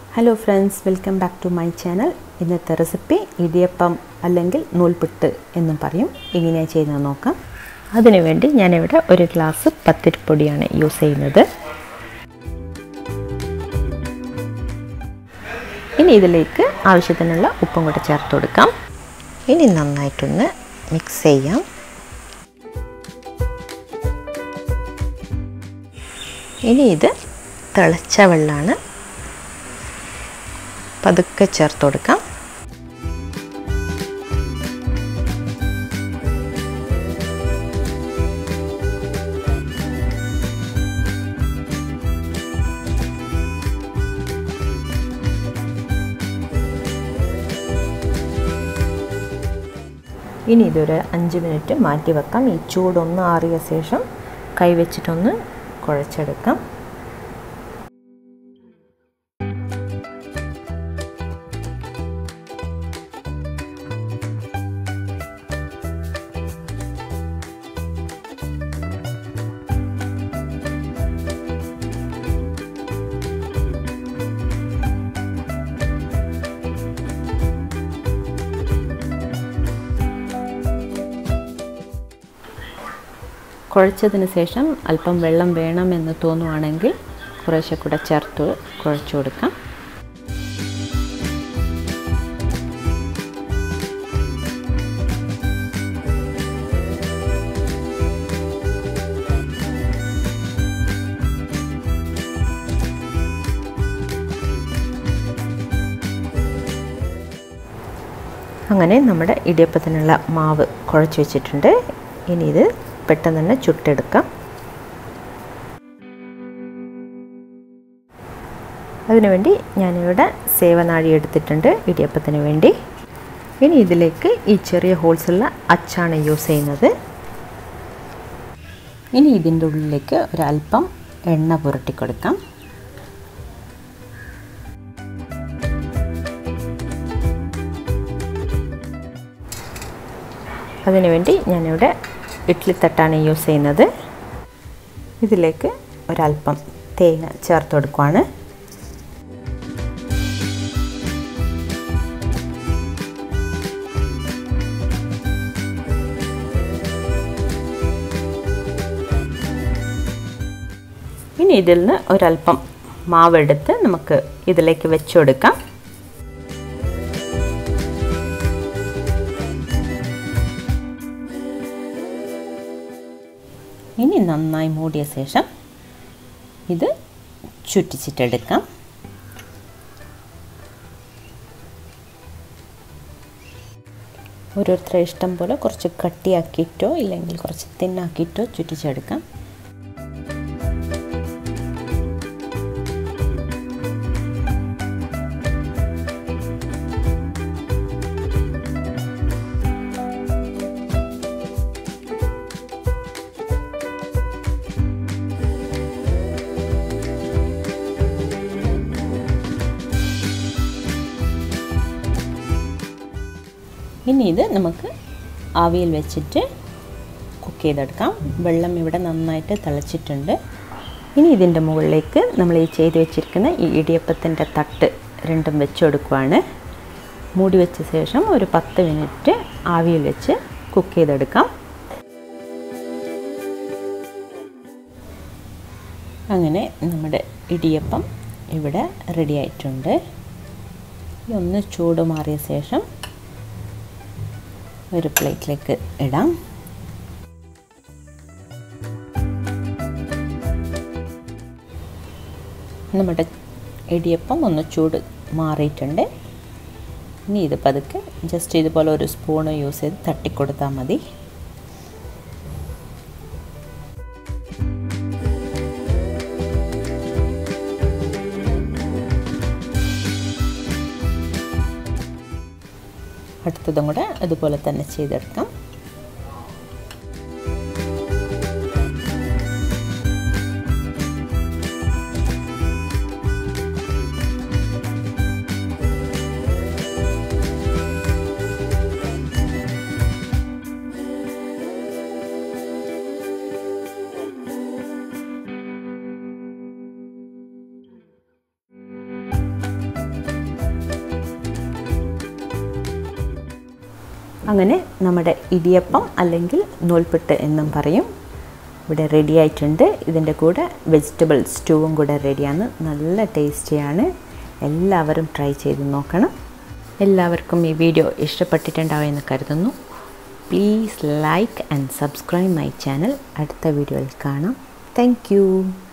hello friends welcome back to my channel ഇന്നത്തെ recipe idiyappam അല്ലെങ്കിൽ നൂൽപുട്ട് എന്നും പറയും എങ്ങനെയാണ് ചെയ്യുന്നത് നോക്കാം അതിനുവേണ്ടി ഞാനിവിടെ ഒരു ഗ്ലാസ് പത്തിരിപ്പൊടിയാണ് യൂസ് ചെയ്യുന്നത് ഇനി ഇതിലേക്ക് ആവശ്യത്തിനുള്ള ഉപ്പും കൂടെ ചേർത്ത് കൊടുക്കാം ഇനി നന്നായിട്ടൊന്ന് മിക്സ് ചെയ്യാം ഇനി ഇത് തിളച്ച വെള്ളമാണ് പതുക്കെ ചേർത്ത് കൊടുക്കാം ഇനി ഇതൊരു അഞ്ച് മിനിറ്റ് മാറ്റി വെക്കാം ഈ ചൂടൊന്ന് ആറിയ ശേഷം കൈവച്ചിട്ടൊന്ന് കുഴച്ചെടുക്കാം കുഴച്ചതിന് ശേഷം അല്പം വെള്ളം വേണമെന്ന് തോന്നുവാണെങ്കിൽ കുറേശ്ശെ കൂടെ ചേർത്ത് കുഴച്ചു കൊടുക്കാം അങ്ങനെ നമ്മുടെ ഇടിയപ്പത്തിനുള്ള മാവ് കുഴച്ച് വെച്ചിട്ടുണ്ട് ഇനി ഇത് പെട്ടെന്ന് തന്നെ ചുട്ടെടുക്കാം അതിനുവേണ്ടി ഞാനിവിടെ സേവനാഴി എടുത്തിട്ടുണ്ട് ഇടിയപ്പത്തിന് വേണ്ടി ഇനി ഇതിലേക്ക് ഈ ചെറിയ ഹോൾസുള്ള അച്ചാണ് യൂസ് ചെയ്യുന്നത് ഇനി ഇതിൻ്റെ ഉള്ളിലേക്ക് ഒരല്പം എണ്ണ പുരട്ടി കൊടുക്കാം അതിനുവേണ്ടി ഞാനിവിടെ ഇഡ്ഡലി തട്ടാണ് യൂസ് ചെയ്യുന്നത് ഇതിലേക്ക് ഒരല്പം തേങ്ങ ചേർത്ത് കൊടുക്കുവാണ് ഇനി ഇതിൽ നിന്ന് ഒരല്പം മാവെടുത്ത് നമുക്ക് ഇതിലേക്ക് വെച്ചു കൊടുക്കാം ഇനി നന്നായി മൂടിയ ശേഷം ഇത് ചുറ്റിച്ചിട്ടെടുക്കാം ഓരോരുത്തരുടെ ഇഷ്ടം പോലെ കുറച്ച് കട്ടിയാക്കിയിട്ടോ ഇല്ലെങ്കിൽ കുറച്ച് തിന്നാക്കിയിട്ടോ ചുറ്റിച്ചെടുക്കാം ഇനി ഇത് നമുക്ക് ആവിയിൽ വെച്ചിട്ട് കുക്ക് ചെയ്തെടുക്കാം വെള്ളം ഇവിടെ നന്നായിട്ട് തിളച്ചിട്ടുണ്ട് ഇനി ഇതിൻ്റെ മുകളിലേക്ക് നമ്മൾ ഈ ചെയ്ത് വെച്ചിരിക്കുന്ന ഈ ഇടിയപ്പത്തിൻ്റെ തട്ട് രണ്ടും വെച്ച് കൊടുക്കുവാണ് മൂടി വെച്ച ശേഷം ഒരു പത്ത് മിനിറ്റ് ആവിയിൽ വെച്ച് കുക്ക് ചെയ്തെടുക്കാം അങ്ങനെ നമ്മുടെ ഇടിയപ്പം ഇവിടെ റെഡി ആയിട്ടുണ്ട് ഒന്ന് ചൂട് മാറിയ ശേഷം ഒരു പ്ലേറ്റിലേക്ക് ഇടാം നമ്മുടെ ഇടിയപ്പം ഒന്ന് ചൂട് മാറിയിട്ടുണ്ട് ഇനി ഇത് പതുക്കെ ജസ്റ്റ് ഇതുപോലെ ഒരു സ്പൂണ് യൂസ് ചെയ്ത് തട്ടിക്കൊടുത്താൽ മതി അടുത്തതും കൂടെ അതുപോലെ തന്നെ ചെയ്തെടുക്കാം അങ്ങനെ നമ്മുടെ ഇടിയപ്പം അല്ലെങ്കിൽ നൂൽപുട്ട് എന്നും പറയും ഇവിടെ റെഡി ആയിട്ടുണ്ട് ഇതിൻ്റെ കൂടെ വെജിറ്റബിൾ സ്റ്റൂവും കൂടെ റെഡിയാണ് നല്ല ടേസ്റ്റിയാണ് എല്ലാവരും ട്രൈ ചെയ്ത് നോക്കണം എല്ലാവർക്കും ഈ വീഡിയോ ഇഷ്ടപ്പെട്ടിട്ടുണ്ടാവുമെന്ന് കരുതുന്നു please like and subscribe my channel അടുത്ത വീഡിയോയിൽ കാണാം താങ്ക്